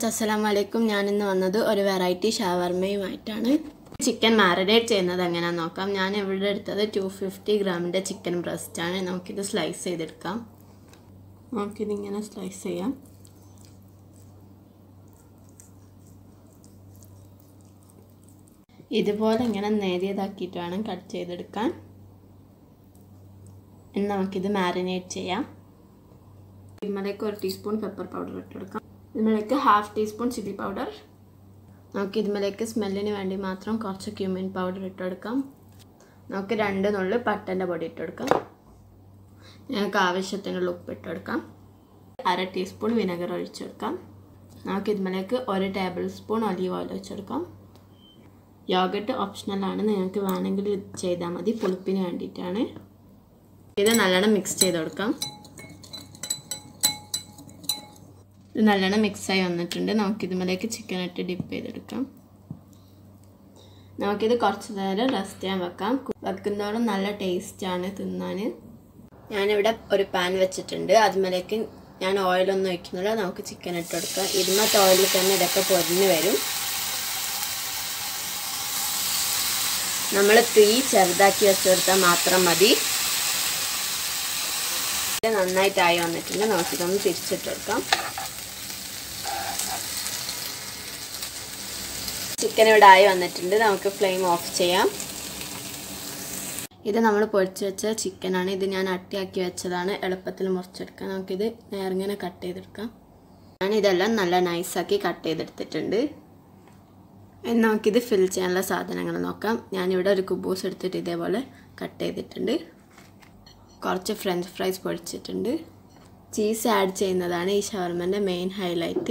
അസ്സലാമു അലൈക്കും ഞാനിന്ന് വന്നത് ഒരു വെറൈറ്റി ഷവർമയുമായിട്ടാണ് ചിക്കൻ മാരിനേറ്റ് ചെയ്യുന്നത് എങ്ങനെയാണെന്ന് നോക്കാം ഞാൻ ഇവിടെ എടുത്തത് ടു ഫിഫ്റ്റി ഗ്രാമിൻ്റെ ചിക്കൻ ബ്രസ്റ്റാണ് നമുക്കിത് സ്ലൈസ് ചെയ്തെടുക്കാം നമുക്കിതിങ്ങനെ സ്ലൈസ് ചെയ്യാം ഇതുപോലെ ഇങ്ങനെ നേരിയതാക്കിയിട്ട് വേണം കട്ട് ചെയ്തെടുക്കാൻ ഇനി നമുക്കിത് മാരിനേറ്റ് ചെയ്യാം ഇതിലേക്ക് ഒരു ടീസ്പൂൺ പെപ്പർ പൗഡർ ഇട്ടെടുക്കാം ഇതിലേക്ക് ഹാഫ് ടീസ്പൂൺ ചില്ലി പൗഡർ നമുക്ക് ഇതിലേക്ക് സ്മെല്ലിന് വേണ്ടി മാത്രം കുറച്ച് ക്യൂമിൻ പൗഡർ ഇട്ടെടുക്കാം നമുക്ക് രണ്ട് നുള്ളി പട്ടൻ്റെ പൊടി ഇട്ടെടുക്കാം ഞങ്ങൾക്ക് ആവശ്യത്തിനുള്ള ഉപ്പ് ഇട്ടെടുക്കാം അര ടീസ്പൂൺ വിനെഗർ ഒഴിച്ചെടുക്കാം നമുക്ക് ഇതിലേക്ക് ഒരു ടേബിൾ സ്പൂൺ ഒലീവ് ഓയിൽ വെച്ചെടുക്കാം യോഗട്ട് ഓപ്ഷണലാണ് നിങ്ങൾക്ക് വേണമെങ്കിൽ ചെയ്താൽ മതി പുളിപ്പിന് വേണ്ടിയിട്ടാണ് ഇത് നല്ലോണം മിക്സ് ചെയ്ത് കൊടുക്കാം ഇത് നല്ലോണം മിക്സായി വന്നിട്ടുണ്ട് നമുക്കിതുമലേക്ക് ചിക്കൻ ഇട്ട് ഡിപ്പ് ചെയ്തെടുക്കാം നമുക്കിത് കുറച്ച് നേരം റെസ്റ്റ് ചെയ്യാൻ വെക്കാം വെക്കുന്നതോളം നല്ല ടേസ്റ്റാണ് തിന്നാൻ ഞാനിവിടെ ഒരു പാൻ വെച്ചിട്ടുണ്ട് അതുമേലേക്ക് ഞാൻ ഓയിലൊന്നും ഒഴിക്കുന്നില്ല നമുക്ക് ചിക്കൻ ഇട്ട് കൊടുക്കാം ഇരുന്നത്തെ ഓയിലിൽ തന്നെ ഇതൊക്കെ പൊരിഞ്ഞ് വരും നമ്മൾ തീ ചെറുതാക്കി വെച്ച് കൊടുത്താൽ മാത്രം മതി ഇത് നന്നായിട്ടായി വന്നിട്ടുണ്ട് നമുക്കിതൊന്ന് തിരിച്ചിട്ട് കൊടുക്കാം ചിക്കൻ ഇവിടെ ആയി വന്നിട്ടുണ്ട് നമുക്ക് ഫ്ലെയിം ഓഫ് ചെയ്യാം ഇത് നമ്മൾ പൊരിച്ച് വെച്ച ചിക്കനാണ് ഇത് ഞാൻ അട്ടിയാക്കി വെച്ചതാണ് എളുപ്പത്തിൽ മുറിച്ചെടുക്കാം നമുക്കിത് നേരിങ്ങനെ കട്ട് ചെയ്തെടുക്കാം ഞാൻ ഇതെല്ലാം നല്ല നൈസാക്കി കട്ട് ചെയ്തെടുത്തിട്ടുണ്ട് ഇനി നമുക്കിത് ഫിൽ ചെയ്യാനുള്ള സാധനങ്ങൾ നോക്കാം ഞാനിവിടെ ഒരു കുബൂസ് എടുത്തിട്ട് ഇതേപോലെ കട്ട് ചെയ്തിട്ടുണ്ട് കുറച്ച് ഫ്രഞ്ച് ഫ്രൈസ് പൊടിച്ചിട്ടുണ്ട് ചീസ് ആഡ് ചെയ്യുന്നതാണ് ഈ ഷവർമൻ്റെ മെയിൻ ഹൈലൈറ്റ്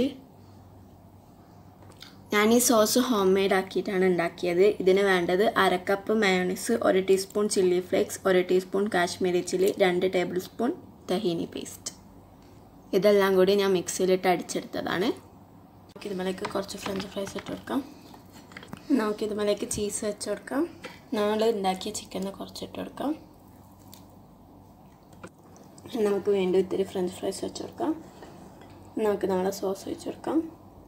ഞാൻ ഈ സോസ് ഹോം മെയ്ഡ് ആക്കിയിട്ടാണ് ഉണ്ടാക്കിയത് ഇതിന് വേണ്ടത് അരക്കപ്പ് മയോണൈസ് ഒരു ടീസ്പൂൺ ചില്ലി ഫ്ലേക്സ് ഒരു ടീസ്പൂൺ കാശ്മീരി ചില്ലി രണ്ട് ടേബിൾ സ്പൂൺ തഹീനി പേസ്റ്റ് ഇതെല്ലാം കൂടി ഞാൻ മിക്സിയിലിട്ട് അടിച്ചെടുത്തതാണ് നമുക്കിതുമലേക്ക് കുറച്ച് ഫ്രഞ്ച് ഫ്രൈസ് ഇട്ട് കൊടുക്കാം നമുക്കിതുമലേക്ക് ചീസ് വെച്ച് കൊടുക്കാം നമ്മൾ ഉണ്ടാക്കിയ ചിക്കന് കുറച്ചിട്ട് കൊടുക്കാം നമുക്ക് വീണ്ടും ഇത്തിരി ഫ്രഞ്ച് ഫ്രൈസ് വെച്ച് കൊടുക്കാം നമുക്ക് നമ്മളെ സോസ് വെച്ച് കൊടുക്കാം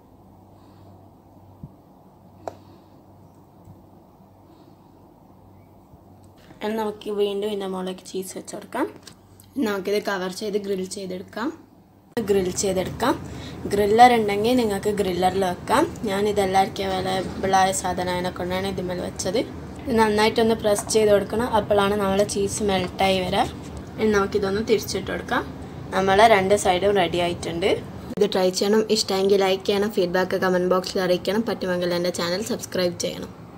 നമുക്ക് വീണ്ടും ഇതിൻ്റെ മുകളിലേക്ക് ചീസ് വെച്ച് കൊടുക്കാം നമുക്കിത് കവർ ചെയ്ത് ഗ്രിൽ ചെയ്തെടുക്കാം ഗ്രിൽ ചെയ്തെടുക്കാം ഗ്രില്ലർ ഉണ്ടെങ്കിൽ നിങ്ങൾക്ക് ഗ്രില്ലറിൽ വെക്കാം ഞാൻ ഇതെല്ലാവർക്കും അവൈലബിളായ സാധനം കൊണ്ടാണ് ഇതിന്മേൽ വെച്ചത് ഇത് നന്നായിട്ടൊന്ന് പ്രസ് ചെയ്ത് കൊടുക്കണം അപ്പോഴാണ് നമ്മളെ ചീസ് മെൽട്ടായി വരാം ഇനി നമുക്കിതൊന്ന് തിരിച്ചിട്ട് കൊടുക്കാം നമ്മളെ രണ്ട് സൈഡും റെഡി ആയിട്ടുണ്ട് ഇത് ട്രൈ ചെയ്യണം ഇഷ്ടമെങ്കിൽ ലൈക്ക് ചെയ്യണം ഫീഡ്ബാക്ക് കമൻറ്റ് ബോക്സിൽ അറിയിക്കണം പറ്റുമെങ്കിൽ എൻ്റെ ചാനൽ സബ്സ്ക്രൈബ് ചെയ്യണം